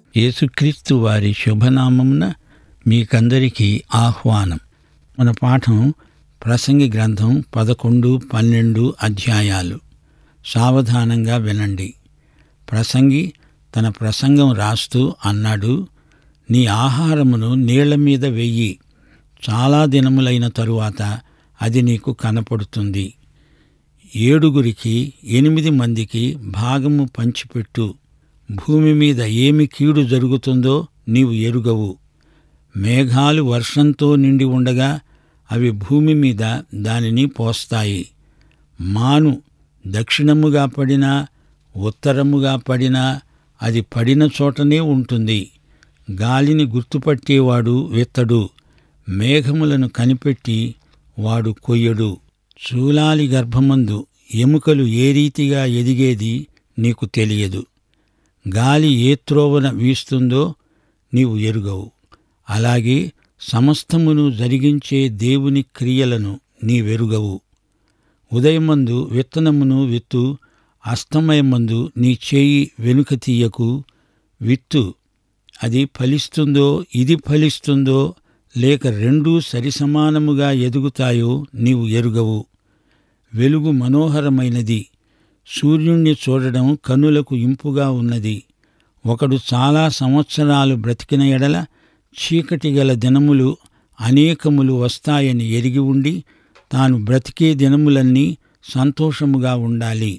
యేసుక్రీస్తు వారి శుభనామమున మీకందరికీ ఆహ్వానం మన పాఠం ప్రసంగి గ్రంథం పదకొండు పన్నెండు అధ్యాయాలు సావధానంగా వినండి ప్రసంగి తన ప్రసంగం రాస్తూ అన్నాడు నీ ఆహారమును నీళ్ల మీద వెయ్యి చాలా దినములైన తరువాత అది నీకు కనపడుతుంది ఏడుగురికి ఎనిమిది మందికి భాగము పంచిపెట్టు భూమి మీద ఏమి కీడు జరుగుతుందో నీవు ఎరుగవు మేఘాలు వర్షంతో నిండి ఉండగా అవి భూమి మీద దానిని పోస్తాయి మాను దక్షిణముగా పడినా ఉత్తరముగా పడినా అది పడిన చోటనే ఉంటుంది గాలిని గుర్తుపట్టేవాడు విత్తడు మేఘములను కనిపెట్టి వాడు కొయ్యడు చూలాలి గర్భమందు ఎముకలు ఏ రీతిగా ఎదిగేది నీకు తెలియదు గాలి ఏ త్రోవన వీస్తుందో నీవు ఎరుగవు అలాగే సమస్తమును జరిగించే దేవుని క్రియలను నీవెరుగవు ఉదయమందు విత్తనమును విత్తు అస్తమయమందు నీ చేయి వెనుక తీయకు విత్తు అది ఫలిస్తుందో ఇది ఫలిస్తుందో లేక రెండూ సరిసమానముగా ఎదుగుతాయో నీవు ఎరుగవు వెలుగు మనోహరమైనది సూర్యుణ్ణి చూడడం కన్నులకు ఇంపుగా ఉన్నది ఒకడు చాలా సంవత్సరాలు బ్రతికిన ఎడల చీకటి గల దినములు అనేకములు వస్తాయని ఎరిగి ఉండి తాను బ్రతికే దినములన్నీ సంతోషముగా ఉండాలి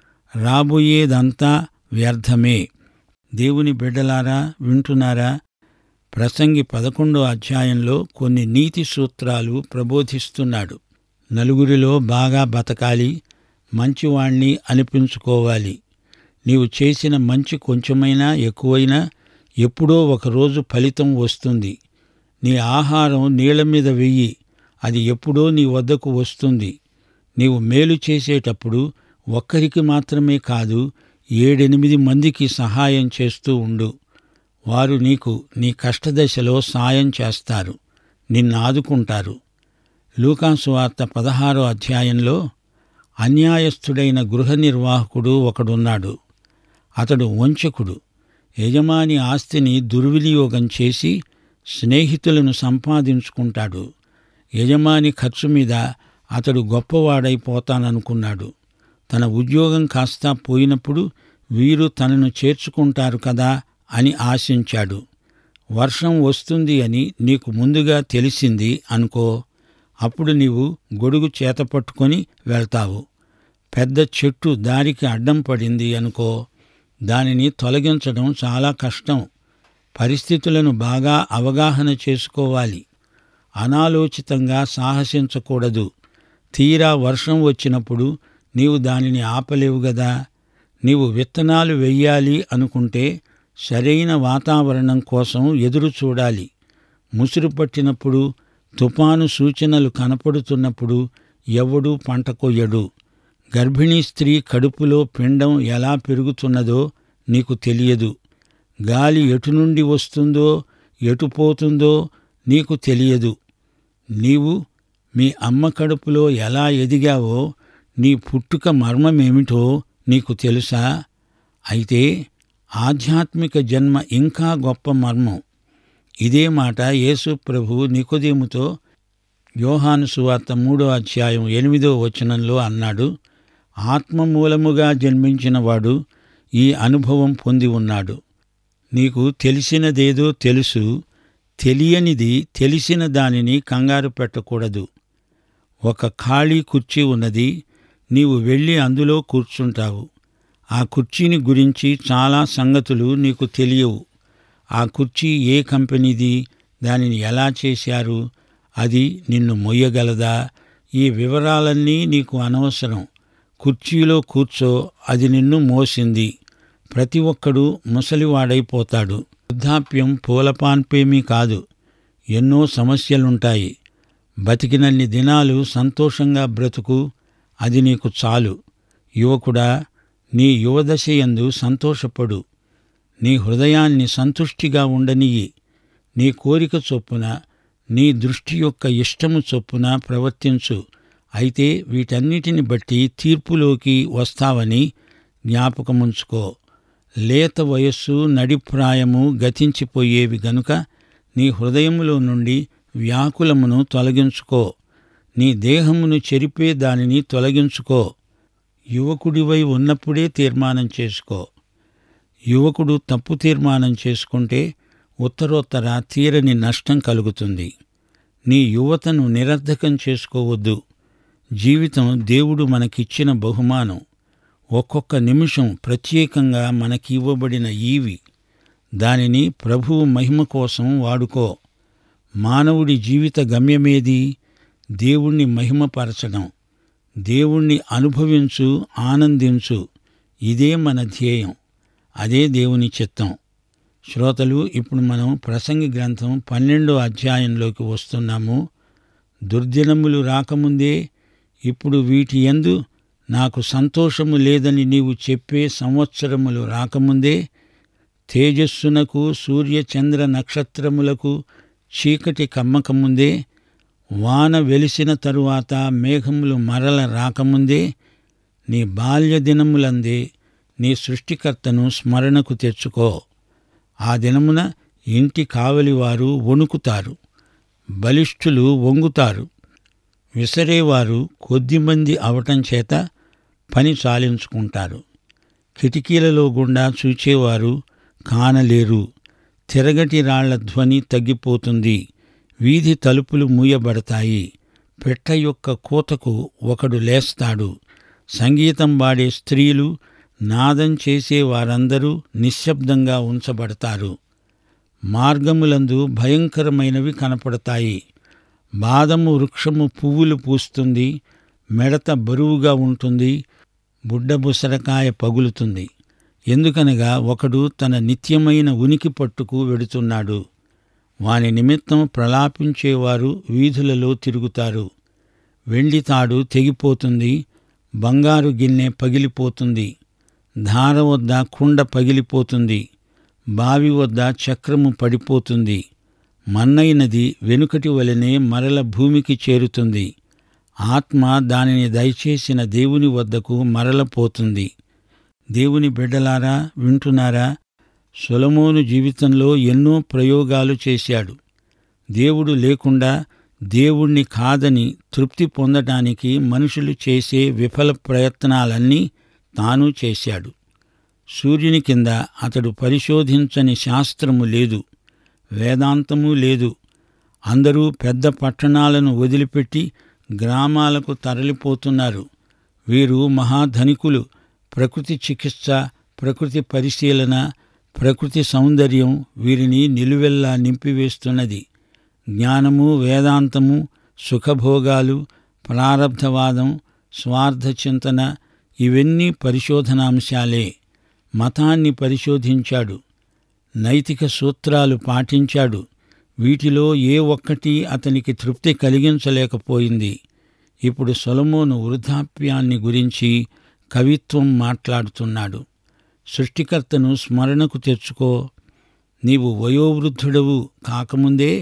రాబోయేదంతా వ్యర్థమే దేవుని బిడ్డలారా వింటున్నారా ప్రసంగి పదకొండో అధ్యాయంలో కొన్ని నీతి సూత్రాలు ప్రబోధిస్తున్నాడు నలుగురిలో బాగా బతకాలి మంచివాణ్ణి అనిపించుకోవాలి నీవు చేసిన మంచి కొంచెమైనా ఎక్కువైనా ఎప్పుడో ఒకరోజు ఫలితం వస్తుంది నీ ఆహారం నీళ్ల మీద వెయ్యి అది ఎప్పుడో నీ వద్దకు వస్తుంది నీవు మేలు చేసేటప్పుడు ఒక్కరికి మాత్రమే కాదు ఏడెనిమిది మందికి సహాయం చేస్తూ ఉండు వారు నీకు నీ కష్టదశలో సాయం చేస్తారు నిన్ను ఆదుకుంటారు లూకాసు వార్త పదహారో అధ్యాయంలో అన్యాయస్థుడైన గృహ నిర్వాహకుడు ఒకడున్నాడు అతడు వంచకుడు యజమాని ఆస్తిని దుర్వినియోగం చేసి స్నేహితులను సంపాదించుకుంటాడు యజమాని ఖర్చు మీద అతడు గొప్పవాడైపోతాననుకున్నాడు తన ఉద్యోగం కాస్త పోయినప్పుడు వీరు తనను చేర్చుకుంటారు కదా అని ఆశించాడు వర్షం వస్తుంది అని నీకు ముందుగా తెలిసింది అనుకో అప్పుడు నీవు గొడుగు చేత పట్టుకొని వెళ్తావు పెద్ద చెట్టు దారికి అడ్డం పడింది అనుకో దానిని తొలగించడం చాలా కష్టం పరిస్థితులను బాగా అవగాహన చేసుకోవాలి అనాలోచితంగా సాహసించకూడదు తీరా వర్షం వచ్చినప్పుడు నీవు దానిని ఆపలేవు గదా నీవు విత్తనాలు వెయ్యాలి అనుకుంటే సరైన వాతావరణం కోసం ఎదురు చూడాలి ముసురు పట్టినప్పుడు తుపాను సూచనలు కనపడుతున్నప్పుడు ఎవడూ పంట కొయ్యడు గర్భిణీ స్త్రీ కడుపులో పిండం ఎలా పెరుగుతున్నదో నీకు తెలియదు గాలి ఎటు నుండి వస్తుందో ఎటు పోతుందో నీకు తెలియదు నీవు మీ అమ్మ కడుపులో ఎలా ఎదిగావో నీ పుట్టుక మర్మమేమిటో నీకు తెలుసా అయితే ఆధ్యాత్మిక జన్మ ఇంకా గొప్ప మర్మం ఇదే మాట యేసు ప్రభు నికోదేముతో యోహాను సువార్త మూడో అధ్యాయం ఎనిమిదో వచనంలో అన్నాడు ఆత్మ మూలముగా జన్మించిన వాడు ఈ అనుభవం పొంది ఉన్నాడు నీకు తెలిసినదేదో తెలుసు తెలియనిది తెలిసిన దానిని కంగారు పెట్టకూడదు ఒక ఖాళీ కుర్చీ ఉన్నది నీవు వెళ్ళి అందులో కూర్చుంటావు ఆ కుర్చీని గురించి చాలా సంగతులు నీకు తెలియవు ఆ కుర్చీ ఏ కంపెనీది దానిని ఎలా చేశారు అది నిన్ను మొయ్యగలదా ఈ వివరాలన్నీ నీకు అనవసరం కుర్చీలో కూర్చో అది నిన్ను మోసింది ప్రతి ఒక్కడు ముసలివాడైపోతాడు వృద్ధాప్యం పూలపాన్పేమీ కాదు ఎన్నో సమస్యలుంటాయి బతికినన్ని దినాలు సంతోషంగా బ్రతుకు అది నీకు చాలు యువకుడా నీ యువదశయందు సంతోషపడు నీ హృదయాన్ని సంతుష్టిగా ఉండనియ్యి నీ కోరిక చొప్పున నీ దృష్టి యొక్క ఇష్టము చొప్పున ప్రవర్తించు అయితే వీటన్నిటిని బట్టి తీర్పులోకి వస్తావని జ్ఞాపకముంచుకో లేత వయస్సు నడిప్రాయము గతించిపోయేవి గనుక నీ హృదయములో నుండి వ్యాకులమును తొలగించుకో నీ దేహమును చెరిపే దానిని తొలగించుకో యువకుడివై ఉన్నప్పుడే తీర్మానం చేసుకో యువకుడు తప్పు తీర్మానం చేసుకుంటే ఉత్తరోత్తర తీరని నష్టం కలుగుతుంది నీ యువతను నిరర్ధకం చేసుకోవద్దు జీవితం దేవుడు మనకిచ్చిన బహుమానం ఒక్కొక్క నిమిషం ప్రత్యేకంగా మనకి ఇవ్వబడిన ఈవి దానిని ప్రభువు మహిమ కోసం వాడుకో మానవుడి జీవిత గమ్యమేది దేవుణ్ణి మహిమపరచడం దేవుణ్ణి అనుభవించు ఆనందించు ఇదే మన ధ్యేయం అదే దేవుని చిత్తం శ్రోతలు ఇప్పుడు మనం ప్రసంగి గ్రంథం పన్నెండో అధ్యాయంలోకి వస్తున్నాము దుర్దినములు రాకముందే ఇప్పుడు వీటి యందు నాకు సంతోషము లేదని నీవు చెప్పే సంవత్సరములు రాకముందే తేజస్సునకు సూర్య చంద్ర నక్షత్రములకు చీకటి కమ్మకముందే వాన వెలిసిన తరువాత మేఘములు మరల రాకముందే నీ బాల్య దినములందే నీ సృష్టికర్తను స్మరణకు తెచ్చుకో ఆ దినమున ఇంటి కావలివారు వణుకుతారు బలిష్ఠులు వంగుతారు విసరేవారు కొద్దిమంది అవటం చేత పని చాలించుకుంటారు కిటికీలలో గుండా చూచేవారు కానలేరు తిరగటి రాళ్ల ధ్వని తగ్గిపోతుంది వీధి తలుపులు మూయబడతాయి పెట్ట యొక్క కూతకు ఒకడు లేస్తాడు సంగీతం పాడే స్త్రీలు నాదం చేసే వారందరూ నిశ్శబ్దంగా ఉంచబడతారు మార్గములందు భయంకరమైనవి కనపడతాయి బాదము వృక్షము పువ్వులు పూస్తుంది మెడత బరువుగా ఉంటుంది బుడ్డబుసరకాయ పగులుతుంది ఎందుకనగా ఒకడు తన నిత్యమైన ఉనికి పట్టుకు వెడుతున్నాడు వాని నిమిత్తం ప్రలాపించేవారు వీధులలో తిరుగుతారు వెండి తాడు తెగిపోతుంది బంగారు గిన్నె పగిలిపోతుంది ధార వద్ద కుండ పగిలిపోతుంది బావి వద్ద చక్రము పడిపోతుంది మన్నైనది వెనుకటి వలనే మరల భూమికి చేరుతుంది ఆత్మ దానిని దయచేసిన దేవుని వద్దకు మరలపోతుంది దేవుని బిడ్డలారా వింటున్నారా సొలమోను జీవితంలో ఎన్నో ప్రయోగాలు చేశాడు దేవుడు లేకుండా దేవుణ్ణి కాదని తృప్తి పొందటానికి మనుషులు చేసే విఫల ప్రయత్నాలన్నీ తాను చేశాడు సూర్యుని కింద అతడు పరిశోధించని శాస్త్రము లేదు వేదాంతము లేదు అందరూ పెద్ద పట్టణాలను వదిలిపెట్టి గ్రామాలకు తరలిపోతున్నారు వీరు మహాధనికులు ప్రకృతి చికిత్స ప్రకృతి పరిశీలన ప్రకృతి సౌందర్యం వీరిని నిలువెల్లా నింపివేస్తున్నది జ్ఞానము వేదాంతము సుఖభోగాలు ప్రారబ్ధవాదం స్వార్థ చింతన ఇవన్నీ పరిశోధనాంశాలే మతాన్ని పరిశోధించాడు నైతిక సూత్రాలు పాటించాడు వీటిలో ఏ ఒక్కటి అతనికి తృప్తి కలిగించలేకపోయింది ఇప్పుడు సొలమోను వృద్ధాప్యాన్ని గురించి కవిత్వం మాట్లాడుతున్నాడు సృష్టికర్తను స్మరణకు తెచ్చుకో నీవు వయోవృద్ధుడవు కాకముందే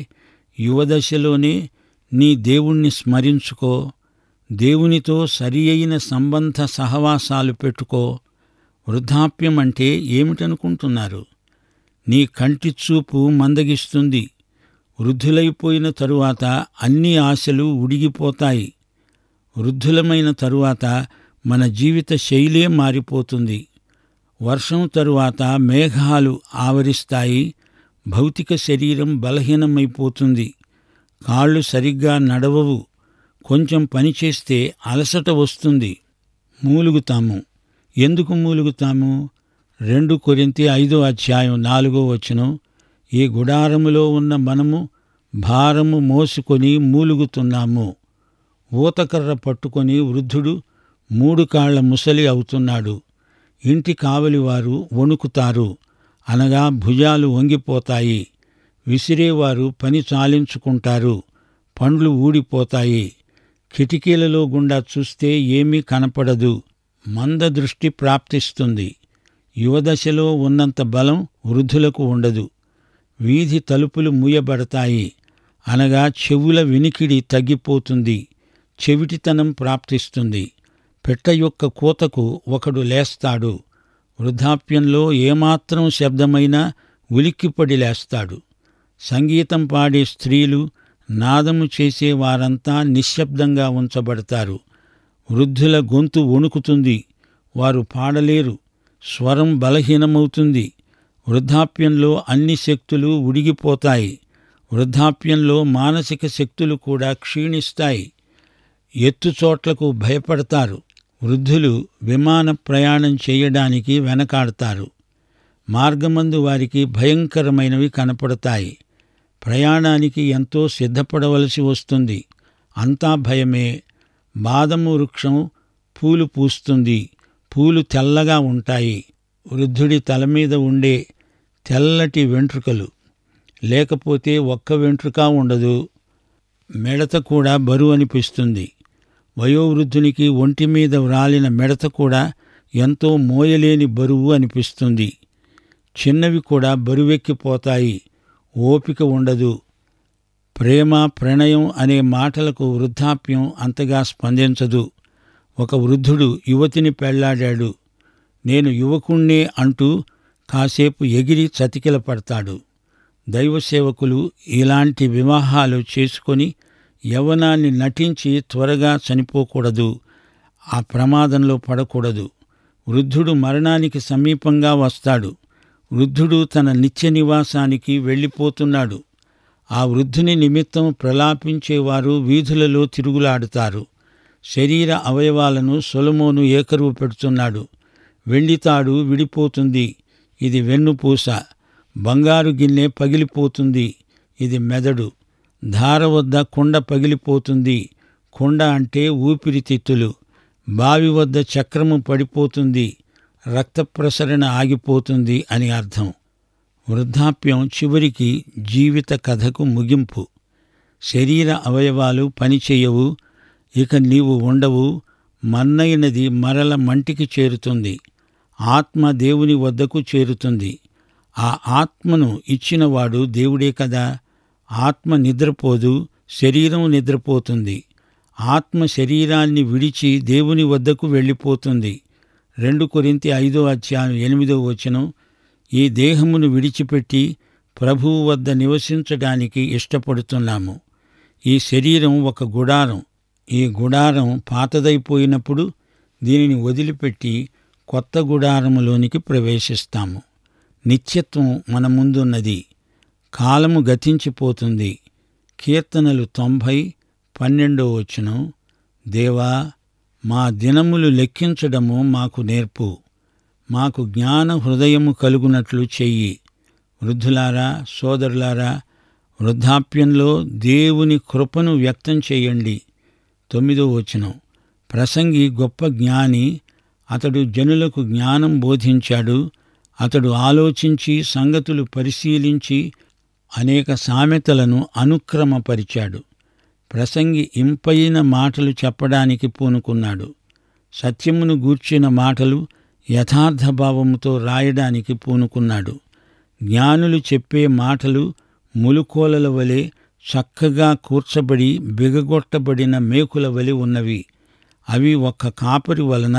యువదశలోనే నీ దేవుణ్ణి స్మరించుకో దేవునితో సరి అయిన సంబంధ సహవాసాలు పెట్టుకో వృద్ధాప్యం అంటే ఏమిటనుకుంటున్నారు నీ కంటి చూపు మందగిస్తుంది వృద్ధులైపోయిన తరువాత అన్ని ఆశలు ఉడిగిపోతాయి వృద్ధులమైన తరువాత మన జీవిత శైలే మారిపోతుంది వర్షం తరువాత మేఘాలు ఆవరిస్తాయి భౌతిక శరీరం బలహీనమైపోతుంది కాళ్ళు సరిగ్గా నడవవు కొంచెం పని చేస్తే అలసట వస్తుంది మూలుగుతాము ఎందుకు మూలుగుతాము రెండు కొరింతి ఐదో అధ్యాయం నాలుగో వచనం ఈ గుడారములో ఉన్న మనము భారము మోసుకొని మూలుగుతున్నాము ఊతకర్ర పట్టుకొని వృద్ధుడు మూడు కాళ్ల ముసలి అవుతున్నాడు ఇంటి కావలివారు వణుకుతారు అనగా భుజాలు వంగిపోతాయి విసిరేవారు పని చాలించుకుంటారు పండ్లు ఊడిపోతాయి కిటికీలలో గుండా చూస్తే ఏమీ కనపడదు మంద దృష్టి ప్రాప్తిస్తుంది యువదశలో ఉన్నంత బలం వృద్ధులకు ఉండదు వీధి తలుపులు మూయబడతాయి అనగా చెవుల వినికిడి తగ్గిపోతుంది చెవిటితనం ప్రాప్తిస్తుంది పెట్ట యొక్క కూతకు ఒకడు లేస్తాడు వృద్ధాప్యంలో ఏమాత్రం శబ్దమైనా ఉలిక్కిపడి లేస్తాడు సంగీతం పాడే స్త్రీలు నాదము చేసే వారంతా నిశ్శబ్దంగా ఉంచబడతారు వృద్ధుల గొంతు వణుకుతుంది వారు పాడలేరు స్వరం బలహీనమవుతుంది వృద్ధాప్యంలో అన్ని శక్తులు ఉడిగిపోతాయి వృద్ధాప్యంలో మానసిక శక్తులు కూడా క్షీణిస్తాయి ఎత్తుచోట్లకు భయపడతారు వృద్ధులు విమాన ప్రయాణం చేయడానికి వెనకాడతారు మార్గమందు వారికి భయంకరమైనవి కనపడతాయి ప్రయాణానికి ఎంతో సిద్ధపడవలసి వస్తుంది అంతా భయమే బాదము వృక్షం పూలు పూస్తుంది పూలు తెల్లగా ఉంటాయి వృద్ధుడి తల మీద ఉండే తెల్లటి వెంట్రుకలు లేకపోతే ఒక్క వెంట్రుక ఉండదు మెడత కూడా బరువు అనిపిస్తుంది వయోవృద్ధునికి ఒంటి మీద వ్రాలిన మెడత కూడా ఎంతో మోయలేని బరువు అనిపిస్తుంది చిన్నవి కూడా బరువెక్కిపోతాయి ఓపిక ఉండదు ప్రేమ ప్రణయం అనే మాటలకు వృద్ధాప్యం అంతగా స్పందించదు ఒక వృద్ధుడు యువతిని పెళ్లాడాడు నేను యువకుణ్ణే అంటూ కాసేపు ఎగిరి చతికిల పడతాడు దైవ సేవకులు ఇలాంటి వివాహాలు చేసుకొని యవనాన్ని నటించి త్వరగా చనిపోకూడదు ఆ ప్రమాదంలో పడకూడదు వృద్ధుడు మరణానికి సమీపంగా వస్తాడు వృద్ధుడు తన నిత్య నివాసానికి వెళ్ళిపోతున్నాడు ఆ వృద్ధుని నిమిత్తం ప్రలాపించేవారు వీధులలో తిరుగులాడుతారు శరీర అవయవాలను సొలమోను ఏకరువు పెడుతున్నాడు వెండితాడు విడిపోతుంది ఇది వెన్నుపూస బంగారు గిన్నె పగిలిపోతుంది ఇది మెదడు ధార వద్ద కుండ పగిలిపోతుంది కుండ అంటే ఊపిరితిత్తులు బావి వద్ద చక్రము పడిపోతుంది రక్త ప్రసరణ ఆగిపోతుంది అని అర్థం వృద్ధాప్యం చివరికి జీవిత కథకు ముగింపు శరీర అవయవాలు పనిచేయవు ఇక నీవు ఉండవు మన్నైనది మరల మంటికి చేరుతుంది ఆత్మ దేవుని వద్దకు చేరుతుంది ఆ ఆత్మను ఇచ్చినవాడు దేవుడే కదా ఆత్మ నిద్రపోదు శరీరం నిద్రపోతుంది ఆత్మ శరీరాన్ని విడిచి దేవుని వద్దకు వెళ్ళిపోతుంది రెండు కొరింతి ఐదో అధ్యాయం ఎనిమిదో వచనం ఈ దేహమును విడిచిపెట్టి ప్రభువు వద్ద నివసించడానికి ఇష్టపడుతున్నాము ఈ శరీరం ఒక గుడారం ఈ గుడారం పాతదైపోయినప్పుడు దీనిని వదిలిపెట్టి కొత్త గుడారములోనికి ప్రవేశిస్తాము నిత్యత్వం మన ముందున్నది కాలము గతించిపోతుంది కీర్తనలు తొంభై పన్నెండో వచనం దేవా మా దినములు లెక్కించడము మాకు నేర్పు మాకు జ్ఞాన హృదయము కలుగునట్లు చెయ్యి వృద్ధులారా సోదరులారా వృద్ధాప్యంలో దేవుని కృపను వ్యక్తం చేయండి తొమ్మిదో వచనం ప్రసంగి గొప్ప జ్ఞాని అతడు జనులకు జ్ఞానం బోధించాడు అతడు ఆలోచించి సంగతులు పరిశీలించి అనేక సామెతలను అనుక్రమపరిచాడు ప్రసంగి ఇంపైన మాటలు చెప్పడానికి పూనుకున్నాడు సత్యమును గూర్చిన మాటలు యథార్థభావముతో రాయడానికి పూనుకున్నాడు జ్ఞానులు చెప్పే మాటలు ములుకోలల వలె చక్కగా కూర్చబడి బిగగొట్టబడిన మేకుల వలె ఉన్నవి అవి ఒక్క కాపరి వలన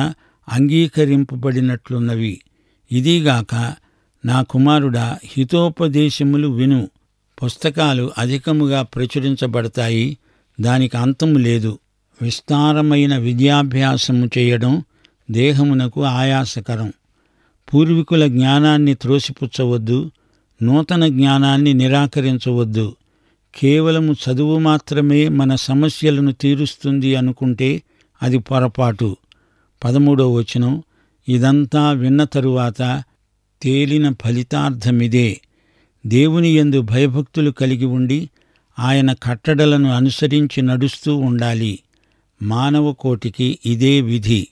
అంగీకరింపబడినట్లున్నవి ఇదిగాక నా కుమారుడా హితోపదేశములు విను పుస్తకాలు అధికముగా ప్రచురించబడతాయి దానికి అంతము లేదు విస్తారమైన విద్యాభ్యాసము చేయడం దేహమునకు ఆయాసకరం పూర్వీకుల జ్ఞానాన్ని త్రోసిపుచ్చవద్దు నూతన జ్ఞానాన్ని నిరాకరించవద్దు కేవలము చదువు మాత్రమే మన సమస్యలను తీరుస్తుంది అనుకుంటే అది పొరపాటు పదమూడో వచనం ఇదంతా విన్న తరువాత తేలిన ఫలితార్థమిదే దేవుని యందు భయభక్తులు కలిగి ఉండి ఆయన కట్టడలను అనుసరించి నడుస్తూ ఉండాలి మానవ కోటికి ఇదే విధి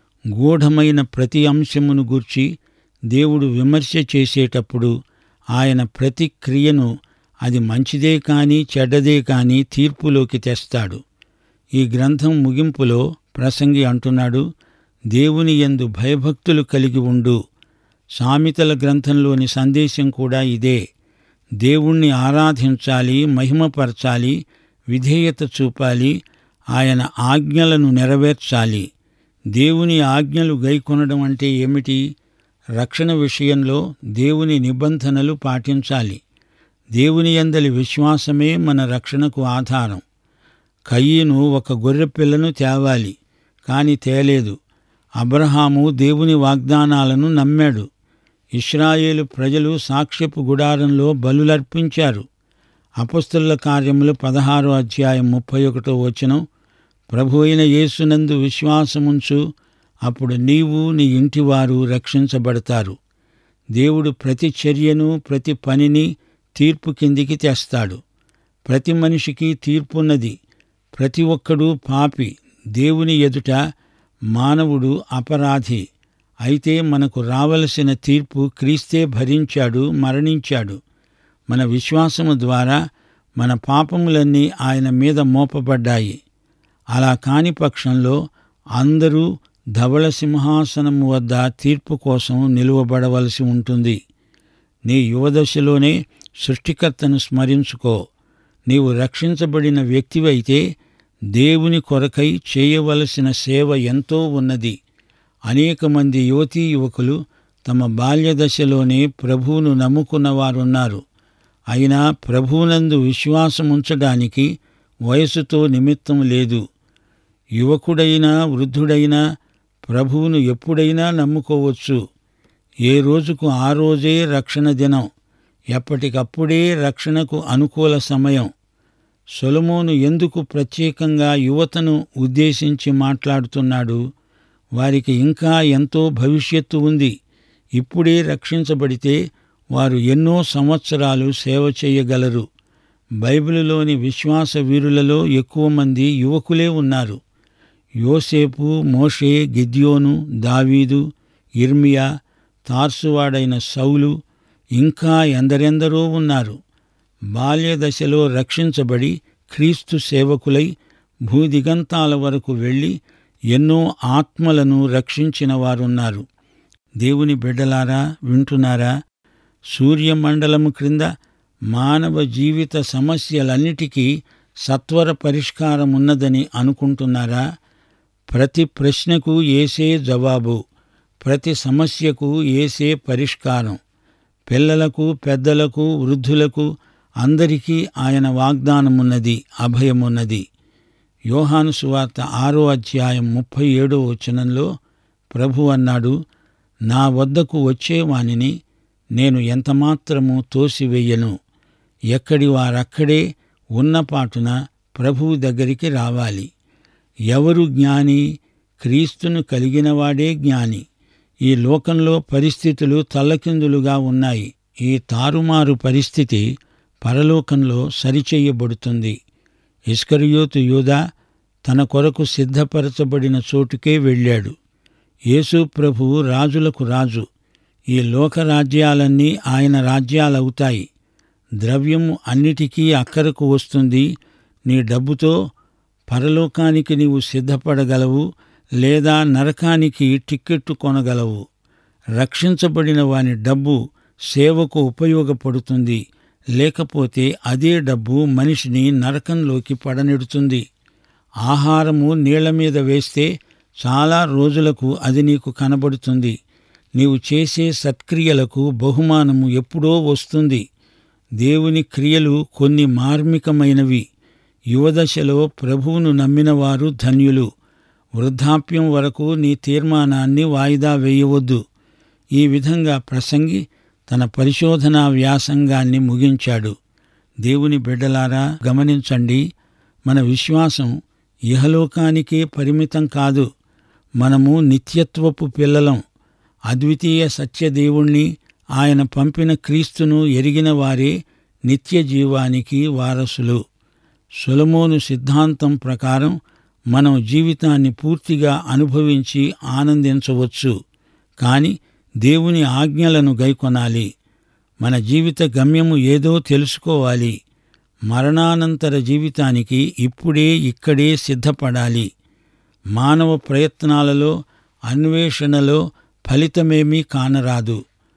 గూఢమైన ప్రతి అంశమును గూర్చి దేవుడు విమర్శ చేసేటప్పుడు ఆయన ప్రతి క్రియను అది మంచిదే కాని చెడ్డదే కాని తీర్పులోకి తెస్తాడు ఈ గ్రంథం ముగింపులో ప్రసంగి అంటున్నాడు దేవుని యందు భయభక్తులు కలిగి ఉండు సామెతల గ్రంథంలోని సందేశం కూడా ఇదే దేవుణ్ణి ఆరాధించాలి మహిమపరచాలి విధేయత చూపాలి ఆయన ఆజ్ఞలను నెరవేర్చాలి దేవుని ఆజ్ఞలు గైకొనడం అంటే ఏమిటి రక్షణ విషయంలో దేవుని నిబంధనలు పాటించాలి దేవుని యందలి విశ్వాసమే మన రక్షణకు ఆధారం కయ్యను ఒక గొర్రెపిల్లను తేవాలి కాని తేలేదు అబ్రహాము దేవుని వాగ్దానాలను నమ్మాడు ఇస్రాయేలు ప్రజలు సాక్ష్యపు గుడారంలో బలులర్పించారు అపస్తుల కార్యములు పదహారో అధ్యాయం ముప్పై ఒకటో వచనం ప్రభు అయిన యేసునందు విశ్వాసముంచు అప్పుడు నీవు నీ ఇంటివారు రక్షించబడతారు దేవుడు ప్రతి చర్యను ప్రతి పనిని తీర్పు కిందికి తెస్తాడు ప్రతి మనిషికి తీర్పున్నది ప్రతి ఒక్కడూ పాపి దేవుని ఎదుట మానవుడు అపరాధి అయితే మనకు రావలసిన తీర్పు క్రీస్తే భరించాడు మరణించాడు మన విశ్వాసము ద్వారా మన పాపములన్నీ ఆయన మీద మోపబడ్డాయి అలా కాని పక్షంలో అందరూ ధవళ సింహాసనము వద్ద తీర్పు కోసం నిలువబడవలసి ఉంటుంది నీ యువదశలోనే సృష్టికర్తను స్మరించుకో నీవు రక్షించబడిన వ్యక్తివైతే దేవుని కొరకై చేయవలసిన సేవ ఎంతో ఉన్నది అనేక మంది యువతీ యువకులు తమ బాల్యదశలోనే ప్రభువును నమ్ముకున్న వారున్నారు అయినా ప్రభువునందు విశ్వాసముంచడానికి వయసుతో నిమిత్తం లేదు యువకుడైనా వృద్ధుడైనా ప్రభువును ఎప్పుడైనా నమ్ముకోవచ్చు ఏ రోజుకు ఆ రోజే రక్షణ దినం ఎప్పటికప్పుడే రక్షణకు అనుకూల సమయం సొలమోను ఎందుకు ప్రత్యేకంగా యువతను ఉద్దేశించి మాట్లాడుతున్నాడు వారికి ఇంకా ఎంతో భవిష్యత్తు ఉంది ఇప్పుడే రక్షించబడితే వారు ఎన్నో సంవత్సరాలు సేవ చేయగలరు బైబిలులోని విశ్వాస వీరులలో ఎక్కువ మంది యువకులే ఉన్నారు యోసేపు మోషే గిద్యోను దావీదు ఇర్మియా తార్సువాడైన సౌలు ఇంకా ఎందరెందరో ఉన్నారు బాల్యదశలో రక్షించబడి క్రీస్తు సేవకులై భూదిగంతాల వరకు వెళ్ళి ఎన్నో ఆత్మలను రక్షించిన వారున్నారు దేవుని బిడ్డలారా వింటున్నారా సూర్యమండలము క్రింద మానవ జీవిత సమస్యలన్నిటికీ సత్వర పరిష్కారం ఉన్నదని అనుకుంటున్నారా ప్రతి ప్రశ్నకు ఏసే జవాబు ప్రతి సమస్యకు ఏసే పరిష్కారం పిల్లలకు పెద్దలకు వృద్ధులకు అందరికీ ఆయన వాగ్దానమున్నది అభయమున్నది యోహాను సువార్త ఆరో అధ్యాయం ముప్పై ఏడో వచనంలో ప్రభు అన్నాడు నా వద్దకు వచ్చేవానిని నేను ఎంతమాత్రము తోసివేయను ఎక్కడి వారక్కడే ఉన్నపాటున ప్రభువు దగ్గరికి రావాలి ఎవరు జ్ఞాని క్రీస్తును కలిగినవాడే జ్ఞాని ఈ లోకంలో పరిస్థితులు తల్లకిందులుగా ఉన్నాయి ఈ తారుమారు పరిస్థితి పరలోకంలో సరిచెయ్యబడుతుంది ఇస్కరియోతు యూదా తన కొరకు సిద్ధపరచబడిన చోటుకే వెళ్ళాడు యేసు ప్రభువు రాజులకు రాజు ఈ లోకరాజ్యాలన్నీ ఆయన రాజ్యాలవుతాయి ద్రవ్యము అన్నిటికీ అక్కరకు వస్తుంది నీ డబ్బుతో పరలోకానికి నీవు సిద్ధపడగలవు లేదా నరకానికి టిక్కెట్టు కొనగలవు రక్షించబడిన వాని డబ్బు సేవకు ఉపయోగపడుతుంది లేకపోతే అదే డబ్బు మనిషిని నరకంలోకి పడనెడుతుంది ఆహారము నీళ్ల మీద వేస్తే చాలా రోజులకు అది నీకు కనబడుతుంది నీవు చేసే సత్క్రియలకు బహుమానము ఎప్పుడో వస్తుంది దేవుని క్రియలు కొన్ని మార్మికమైనవి యువదశలో ప్రభువును నమ్మినవారు ధన్యులు వృద్ధాప్యం వరకు నీ తీర్మానాన్ని వాయిదా వేయవద్దు ఈ విధంగా ప్రసంగి తన పరిశోధనా వ్యాసంగాన్ని ముగించాడు దేవుని బిడ్డలారా గమనించండి మన విశ్వాసం ఇహలోకానికే పరిమితం కాదు మనము నిత్యత్వపు పిల్లలం అద్వితీయ సత్యదేవుణ్ణి ఆయన పంపిన క్రీస్తును ఎరిగిన వారే నిత్య జీవానికి వారసులు సొలమోను సిద్ధాంతం ప్రకారం మనం జీవితాన్ని పూర్తిగా అనుభవించి ఆనందించవచ్చు కాని దేవుని ఆజ్ఞలను గైకొనాలి మన జీవిత గమ్యము ఏదో తెలుసుకోవాలి మరణానంతర జీవితానికి ఇప్పుడే ఇక్కడే సిద్ధపడాలి మానవ ప్రయత్నాలలో అన్వేషణలో ఫలితమేమీ కానరాదు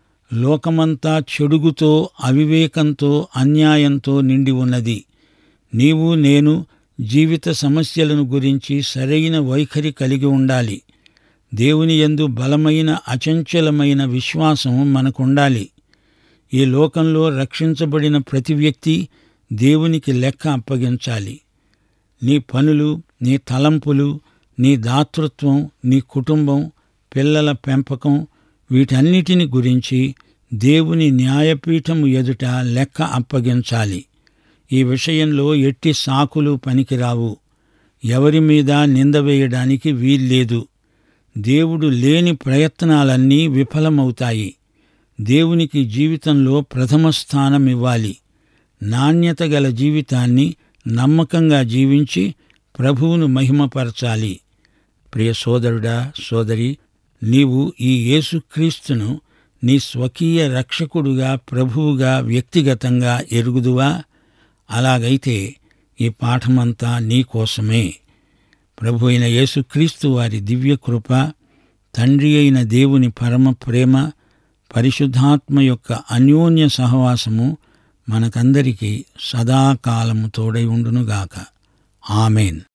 లోకమంతా చెడుగుతో అవివేకంతో అన్యాయంతో నిండి ఉన్నది నీవు నేను జీవిత సమస్యలను గురించి సరైన వైఖరి కలిగి ఉండాలి దేవుని యందు బలమైన అచంచలమైన విశ్వాసం మనకుండాలి ఈ లోకంలో రక్షించబడిన ప్రతి వ్యక్తి దేవునికి లెక్క అప్పగించాలి నీ పనులు నీ తలంపులు నీ దాతృత్వం నీ కుటుంబం పిల్లల పెంపకం వీటన్నిటిని గురించి దేవుని న్యాయపీఠము ఎదుట లెక్క అప్పగించాలి ఈ విషయంలో ఎట్టి సాకులు పనికిరావు ఎవరి మీద నింద వేయడానికి వీల్లేదు దేవుడు లేని ప్రయత్నాలన్నీ విఫలమవుతాయి దేవునికి జీవితంలో ప్రథమ స్థానం ఇవ్వాలి నాణ్యత గల జీవితాన్ని నమ్మకంగా జీవించి ప్రభువును మహిమపరచాలి ప్రియ సోదరుడా సోదరి నీవు ఈ యేసుక్రీస్తును నీ స్వకీయ రక్షకుడుగా ప్రభువుగా వ్యక్తిగతంగా ఎరుగుదువా అలాగైతే ఈ పాఠమంతా నీకోసమే ప్రభు అయిన యేసుక్రీస్తు వారి దివ్య కృప తండ్రి అయిన దేవుని పరమ ప్రేమ పరిశుద్ధాత్మ యొక్క అన్యోన్య సహవాసము మనకందరికీ సదాకాలము తోడై ఉండునుగాక ఆమెన్